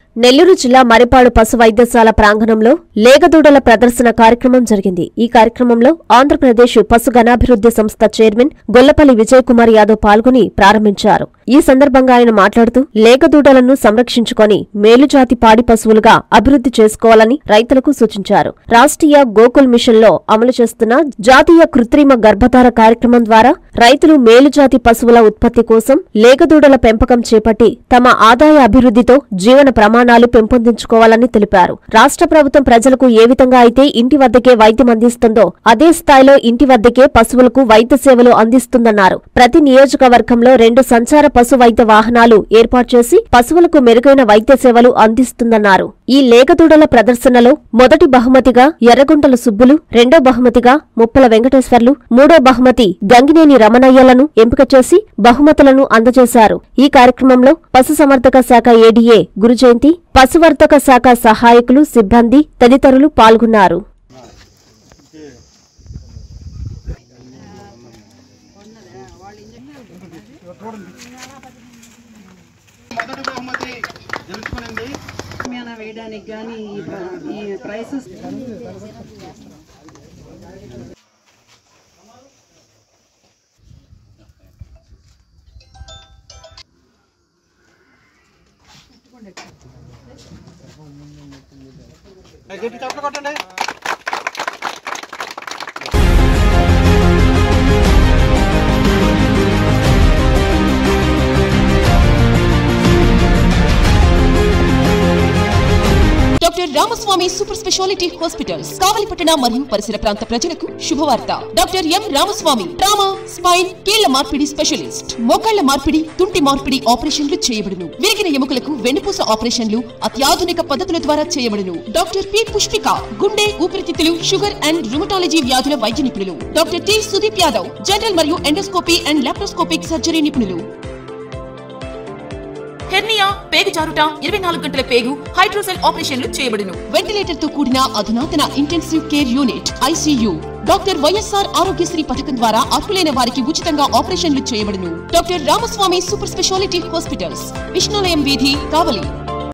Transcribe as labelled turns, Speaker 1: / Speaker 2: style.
Speaker 1: నెల్లూరు జిల్లా మరిపాడు పశు వైద్యశాల ప్రాంగణంలో లేగదూడల ప్రదర్శన కార్యక్రమం జరిగింది ఈ కార్యక్రమంలో ఆంధ్రప్రదేశ్ పశు గణాభివృద్ధి సంస్థ చైర్మన్ గొల్లపల్లి విజయ్ కుమార్ యాదవ్ పాల్గొని ప్రారంభించారు ఈ సందర్భంగా ఆయన మాట్లాడుతూ లేగదూడలను సంరక్షించుకొని మేలుజాతి పాడి పశువులుగా అభివృద్ధి చేసుకోవాలని రైతులకు సూచించారు రాష్ట్రీయ గోకుల్ మిషన్ లో అమలు చేస్తున్న జాతీయ కృత్రిమ గర్భధార కార్యక్రమం ద్వారా రైతులు మేలుజాతి పశువుల ఉత్పత్తి కోసం లేగదూడల పెంపకం చేపట్టి తమ ఆదాయ అభివృద్ధితో జీవన ప్రమాణాలు పెంపొందించుకోవాలని తెలిపారు రాష్ట్ర ప్రభుత్వం ప్రజలకు ఏ విధంగా అయితే ఇంటి వద్దకే వైద్యం అందిస్తుందో అదే స్థాయిలో ఇంటి వద్దకే పశువులకు వైద్య సేవలు అందిస్తుందన్నారు ప్రతి నియోజకవర్గంలో రెండు సంచార పశు వైద్య వాహనాలు ఏర్పాటు చేసి పశువులకు మెరుగైన వైద్య సేవలు అందిస్తుందన్నారు ఈ లేగదూడల ప్రదర్శనలో మొదటి బహుమతిగా ఎర్రగుంటల సుబ్బులు రెండో బహుమతిగా ముప్పల వెంకటేశ్వర్లు మూడో బహుమతి గంగినేని రమణయ్యలను ఎంపిక చేసి బహుమతులను అందజేశారు ఈ కార్యక్రమంలో పశుసంవర్ధక శాఖ ఏడీఏ గురుజయంతి పశువర్ధక శాఖ సహాయకులు సిబ్బంది తదితరులు పాల్గొన్నారు
Speaker 2: మొదటి బహుమతి గెలుచుకునింది
Speaker 3: షామియానా వేయడానికి కానీ ఈ ప్ర- ఈ ప్రైసెస్
Speaker 2: గట్టి చప్పట్లు కొట్టండి
Speaker 4: doctor Ramaswamy super speciality hospitals కావలిపట్టణ మరియు పరిసర ప్రాంత ప్రజలకు శుభవార్త doctor M Ramaswamy trauma spine కీళ్ల మార్పిడి స్పెషలిస్ట్ మోకాళ్ల మార్పిడి తుంటి మార్పిడి ఆపరేషన్లు చేయబడును విరిగిన ఎముకలకు వెన్నుపూస ఆపరేషన్లు అత్యాధునిక పద్ధతుల ద్వారా చేయబడును డాక్టర్ పి పుష్పిక గుండె ఊపిరితిత్తులు షుగర్ అండ్ రుమటాలజీ వ్యాధుల వైద్య నిపుణులు doctor T Sudeep Yadav general మరియు ఎండోస్కోపీ అండ్ లాప్రోస్కోపిక్ సర్జరీ నిపుణులు హెర్నియా పేగు జారుట ఇరవై నాలుగు గంటల పేగు హైడ్రోసెల్ ఆపరేషన్లు చేయబడును వెంటిలేటర్ తో కూడిన అధునాతన intensive care unit ICU doctor YSR Aarogyasri పథకం ద్వారా అర్హులైన వారికి ఉచితంగా ఆపరేషన్లు చేయబడును doctor Ramaswamy super speciality hospitals Vishnulayam వీధి కావలి